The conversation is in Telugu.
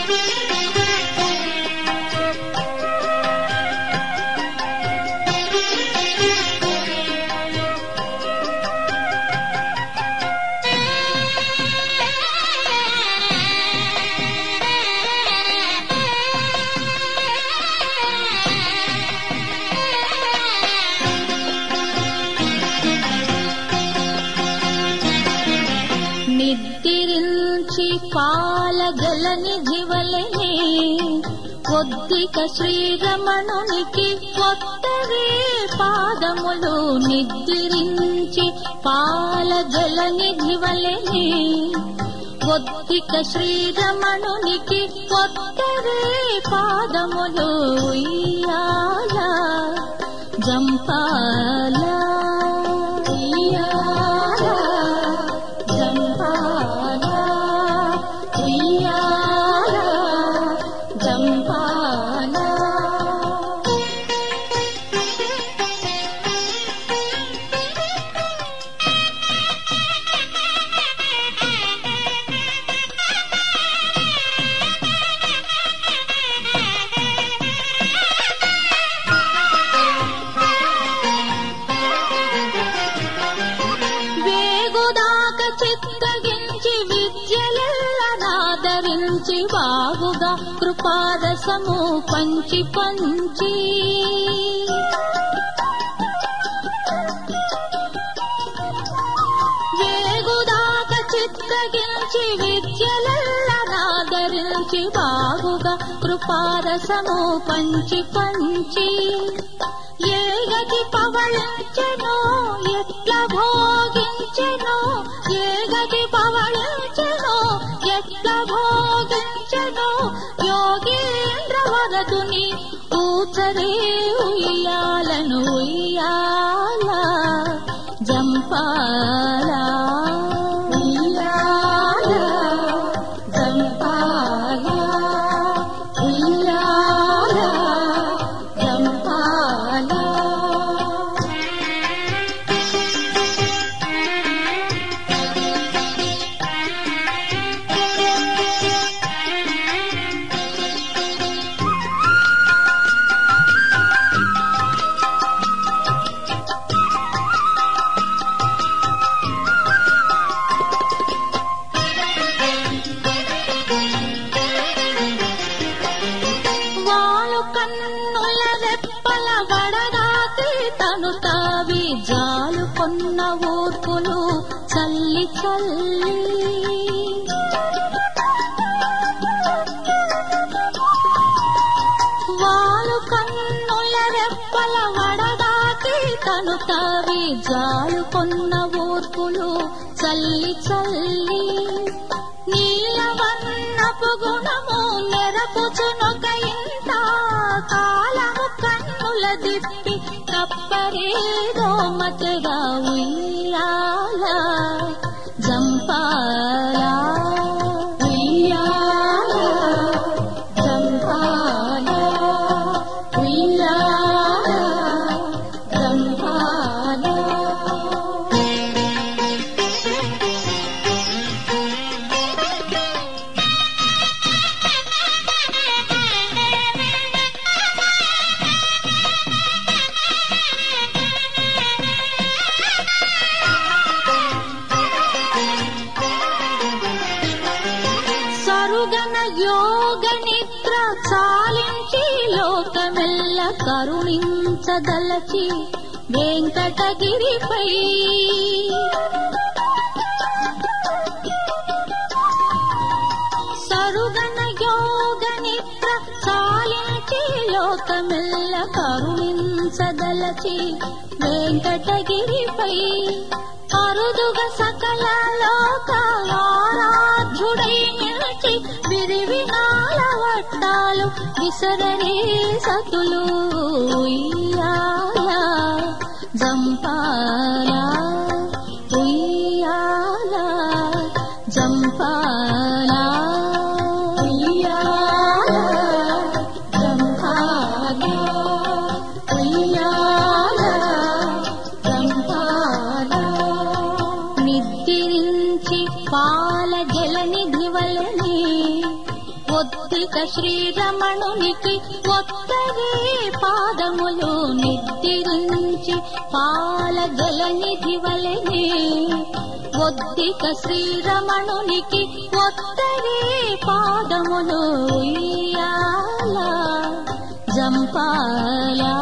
నిద్రించి పాలగలని జివలనే కొద్దిక శ్రీరమణునికి కొత్తవే పాదములు నిద్రించి పాలగలని జివలనే కొద్దిక శ్రీరమణునికి కొత్తవే పాదములు ఇయ్యాల జంపాల ఇయ్యాల జంపాల ఇయ్యాల జంపాల వేగుదాక చిత్తగించి విద్యలెల్లనాదరించి బాగుగా కృపారసము పంచి పంచి వేగుదాక చిత్తగించి విద్యలెల్లనాదరించి బాగుగా కృపారసము పంచి పంచి ఏ గతి పవళించెనో ఎట్ల భోగించెనో ఏ గతి పవళించెనో ఎట్ల భోగించెనో యోగేంద్ర వరదుని ఊచరే ఉయ్యాలను ఉయ్యాల జంపాల ఉయ్యాల జంపాల ఉయ్యాల జంపాల వాలు కన్నుల రెప్పల వడదాకి తను తావి జాలు కొన్న ఓర్పులు చల్లి చల్లి వాలు కన్నుల రెప్పల వడదాకి తను తావి జాలు కొన్న ఓర్పులు చల్లి చల్లి నీలవన్నపు గుణము నెరపుచునొక ఇంత కాలము కన్నుల దిప్పి కప్పరేదో మతగా ఉయ్యాల జంపాల ఉయ్యాల జంపాల ఉయ్యాల జంపాల సరుగన యోగ నిద్ర చాలించి లోకమెల్ల కరుణించదలచి వెంకటగిరిపై సరుగన యోగ నిద్ర చాలించి లోకమెల్ల కరుణించదలచి వెంకటగిరిపై అరుదుగ సకల లోక ఆరాధ్యుడై నిలిచి విరివినాల వట్టాలు విసరనే సతులు ఉయ్యాల జంపాల ఉయ్యాల జంపాల ఉయ్యాల జంపాల ఉయ్యాల జంపాల నిద్రించి పాల జలని దివలని ఒత్తిక శ్రీరమణునికి ఒత్తరే పాదములు నిద్రించి పాల జలనిధి వలెనే ఒద్దిక శ్రీరమణునికి ఒత్తరే పాదములు ఉయ్యాల జంపాల